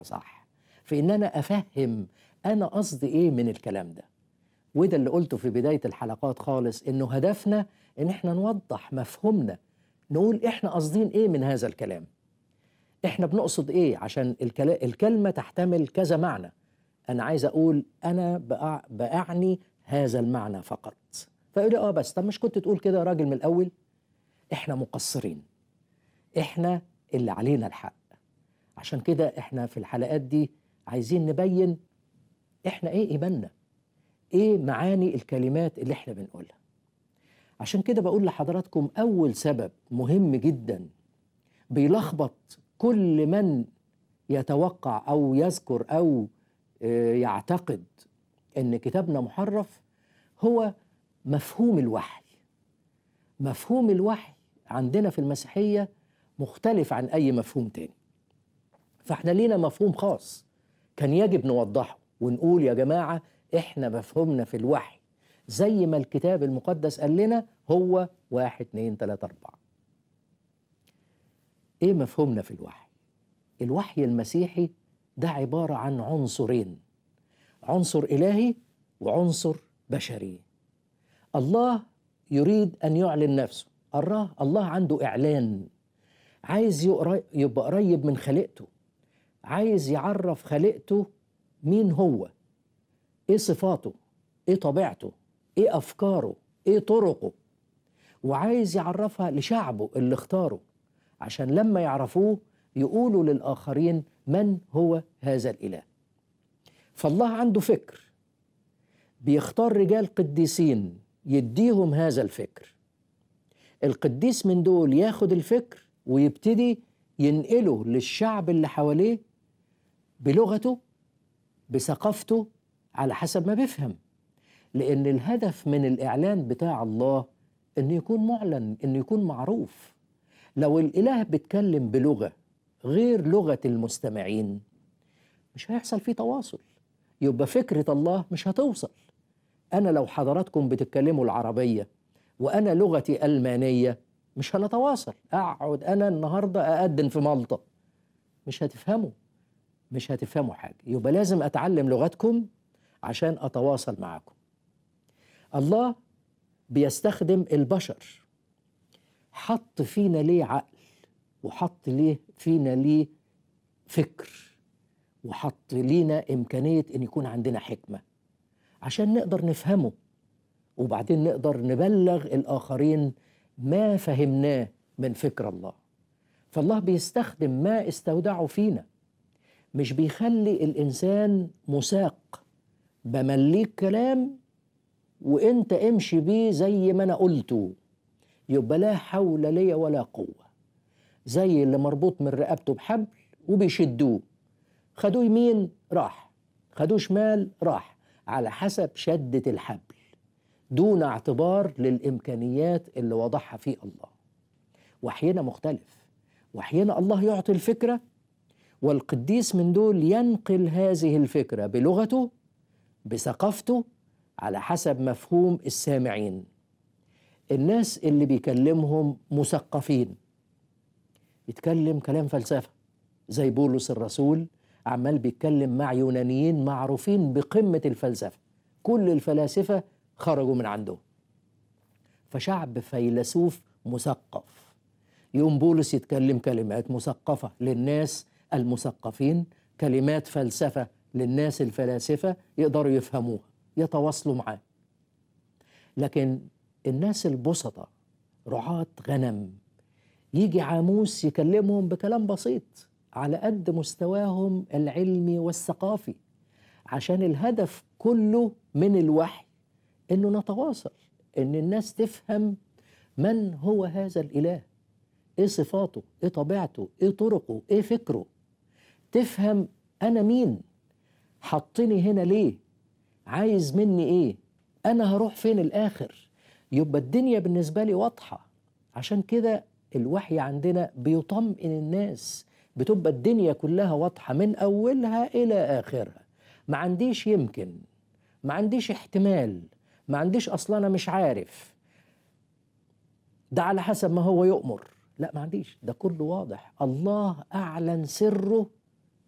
صح في ان انا افهم انا قصدي ايه من الكلام ده وده اللي قلته في بدايه الحلقات خالص انه هدفنا ان احنا نوضح مفهومنا نقول احنا قاصدين ايه من هذا الكلام احنا بنقصد ايه عشان الكلا- الكلمه تحتمل كذا معنى انا عايز اقول انا بأع- باعني هذا المعنى فقط فيقول لي اه بس طب مش كنت تقول كده يا راجل من الاول احنا مقصرين احنا اللي علينا الحق عشان كده احنا في الحلقات دي عايزين نبين احنا ايه ايماننا ايه معاني الكلمات اللي احنا بنقولها عشان كده بقول لحضراتكم اول سبب مهم جدا بيلخبط كل من يتوقع او يذكر او آه، يعتقد ان كتابنا محرف هو مفهوم الوحي مفهوم الوحي عندنا في المسيحيه مختلف عن اي مفهوم تاني فاحنا لينا مفهوم خاص كان يجب نوضحه ونقول يا جماعه احنا مفهومنا في الوحي زي ما الكتاب المقدس قال لنا هو واحد اتنين تلاته اربعه ايه مفهومنا في الوحي الوحي المسيحي ده عباره عن عنصرين عنصر الهي وعنصر بشري الله يريد ان يعلن نفسه الله الله عنده اعلان عايز يقر- يبقى قريب من خليقته عايز يعرف خليقته مين هو ايه صفاته ايه طبيعته ايه افكاره ايه طرقه وعايز يعرفها لشعبه اللي اختاره عشان لما يعرفوه يقولوا للآخرين من هو هذا الإله فالله عنده فكر بيختار رجال قديسين يديهم هذا الفكر القديس من دول ياخد الفكر ويبتدي ينقله للشعب اللي حواليه بلغته بثقافته على حسب ما بيفهم لأن الهدف من الإعلان بتاع الله إنه يكون معلن إنه يكون معروف لو الإله بيتكلم بلغة غير لغة المستمعين مش هيحصل فيه تواصل يبقى فكرة الله مش هتوصل أنا لو حضراتكم بتتكلموا العربية وأنا لغتي ألمانية مش هنتواصل أقعد أنا النهاردة أقدم في مالطا مش هتفهموا مش هتفهموا حاجة يبقى لازم أتعلم لغتكم عشان أتواصل معكم الله بيستخدم البشر حط فينا ليه عقل وحط ليه فينا ليه فكر وحط لينا إمكانية إن يكون عندنا حكمة عشان نقدر نفهمه وبعدين نقدر نبلغ الآخرين ما فهمناه من فكر الله فالله بيستخدم ما استودعه فينا مش بيخلي الإنسان مساق بمليك كلام وانت امشي بيه زي ما انا قلته يبقى لا حول لي ولا قوة زي اللي مربوط من رقبته بحبل وبيشدوه خدوه يمين راح خدوه شمال راح على حسب شدة الحبل دون اعتبار للإمكانيات اللي وضعها فيه الله وحينا مختلف وحينا الله يعطي الفكرة والقديس من دول ينقل هذه الفكرة بلغته بثقافته على حسب مفهوم السامعين الناس اللي بيكلمهم مثقفين يتكلم كلام فلسفة زي بولس الرسول عمال بيتكلم مع يونانيين معروفين بقمة الفلسفة كل الفلاسفة خرجوا من عنده فشعب فيلسوف مثقف يوم بولس يتكلم كلمات مثقفة للناس المثقفين كلمات فلسفة للناس الفلاسفة يقدروا يفهموها يتواصلوا معاه لكن الناس البسطة رعاة غنم يجي عاموس يكلمهم بكلام بسيط على قد مستواهم العلمي والثقافي عشان الهدف كله من الوحي انه نتواصل ان الناس تفهم من هو هذا الاله ايه صفاته ايه طبيعته ايه طرقه ايه فكره تفهم انا مين حطني هنا ليه عايز مني ايه انا هروح فين الاخر يبقى الدنيا بالنسبه لي واضحه عشان كده الوحي عندنا بيطمئن الناس بتبقى الدنيا كلها واضحه من اولها الى اخرها ما عنديش يمكن ما عنديش احتمال ما عنديش اصلا انا مش عارف ده على حسب ما هو يؤمر لا ما عنديش ده كله واضح الله اعلن سره